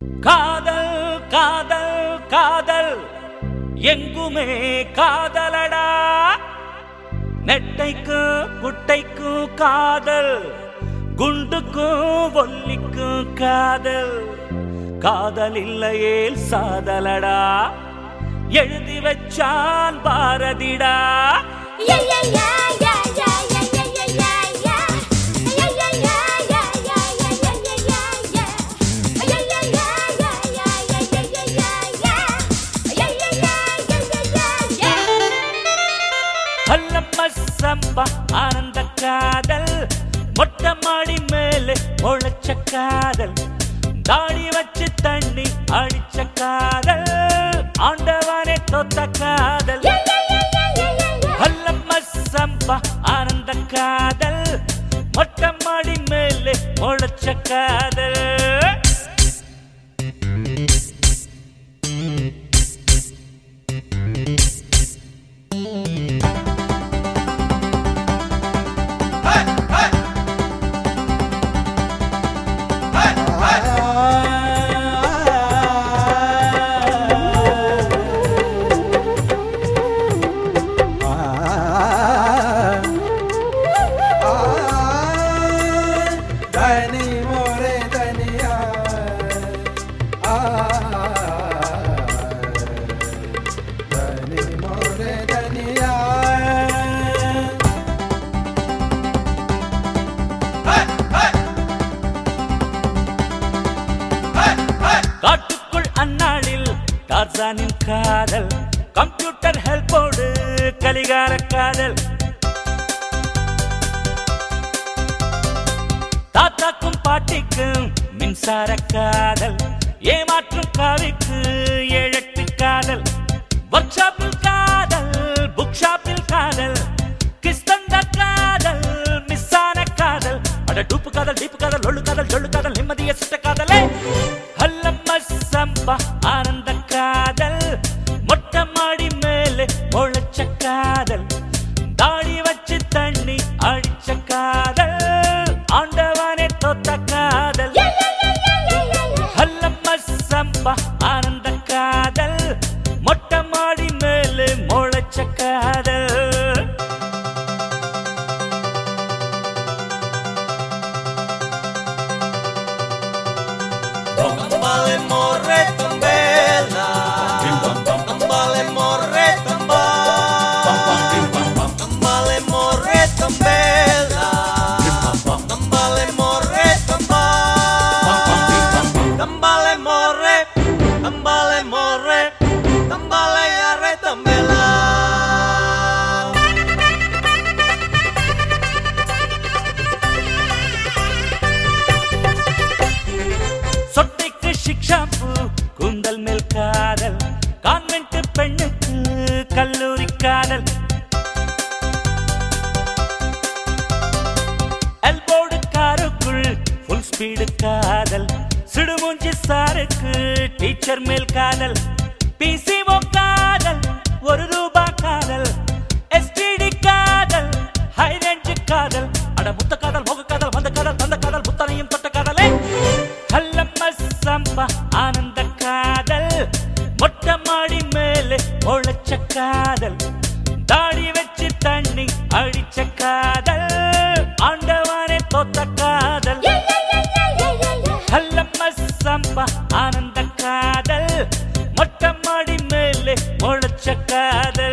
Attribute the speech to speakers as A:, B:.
A: காதல் காதல் காதல் எங்குமே காதலடா நெட்டைக்கும் குட்டைக்கும் காதல் குண்டுக்கும் ஒல்லிக்கும் காதல் காதல் இல்லையேல் சாதலடா எழுதி வச்சான் பாரதிடா
B: Yeah, yeah, yeah, yeah, yeah, yeah, yeah, yeah, yeah, yeah. Yeah, yeah, yeah, yeah, yeah, yeah, yeah, yeah, yeah, yeah. Yeah, yeah, yeah, yeah, yeah, yeah, yeah, yeah, yeah, yeah. Yeah, yeah, yeah, yeah, yeah, yeah, yeah.
A: அல்லம்ம சம்பா ஆனந்த காதல் மொட்டை மாடி மேலே முளைச்ச காதல் தாடி வச்சு தண்ணி அடிச்ச காதல் ஆண்டவனே தொத்த காதல்
B: Yeah, yeah, yeah, yeah, yeah, yeah, yeah.
A: அல்லம்ம சம்பா ஆனந்த காதல் மொட்டை மாடி மேலே முளைச்ச காதல்
C: தனி மோரே தனியா தனி மோரே தனியா
A: காட்டுக்குள் அந்நாளில் டார்சானின் காதல் கம்ப்யூட்டர் ஹெல்ப்போடு கலிகார காதல் தாத்தாக்கும் பாட்டிக்கும் மின்சார காதல் ஏமாற்றும் காவிக்கு ஏழெட்டு காதல் ஒர்க் ஷாப்பில் காதல் புக் ஷாப்பில் காதல் கிறிஸ்தந்த காதல் மிஸ் ஆன காதல் அட டூப்பு காதல் டீப்பு காதல் ஒள்ளு காதல் ஜொள்ளு காதல் நிம்மதிய சுட்ட காதலே அல்லம்ம சம்பா ஆனந்த காதல் மொட்டை மாடி மேலே முளைச்ச காதல் தாடி வச்சு தண்ணி அடிச்ச காதல் ஆண்டவனே தொத்த காதல்
B: Yeah, yeah, yeah, yeah, yeah, yeah, yeah.
A: அல்லம்ம சம்பா ஆனந்த காதல் மொட்டை மாடி மேலே முளைச்ச காதல்
D: Tambale morre tambela Tambale morre tamba Tambale morre tambela Tambale morre tamba Tambale morre Tambale morre Tambale arre tambela
A: சொட்டைக்கு ஷிக்ஷாம்பு கூந்தல் மேல் காதல் கான்வென்ட் பெண்ணுக்கு கல்லூரி காதல் எல்போர்டு காருக்குள் ஃபுல் ஸ்பீடு காதல் சிடுமூஞ்சி சாருக்கு டீச்சர் மேல் காதல் பிசிஓ காதல் ஒரு ரூபா காதல் எஸ்டிடி காதல் ஹை ரேஞ்ச் காதல் அட முத்த காதல் மோக காதல் வந்த காதல் தந்த காதல் முத்தனையும் தொட்ட காதலே கல்லம்ம சம்பா ஆனந்த காதல் மொட்டை மாடி மேலே முளைச்ச காதல் தாடி வச்சு தண்ணி அடிச்ச காதல் ஆண்டவனே தொத்த காதல்
B: Yeah, yeah, yeah, yeah, yeah, yeah, yeah.
A: கல்லம்ம சம்பா ஆனந்த காதல் மொட்டை மாடி மேலே முளைச்ச காதல்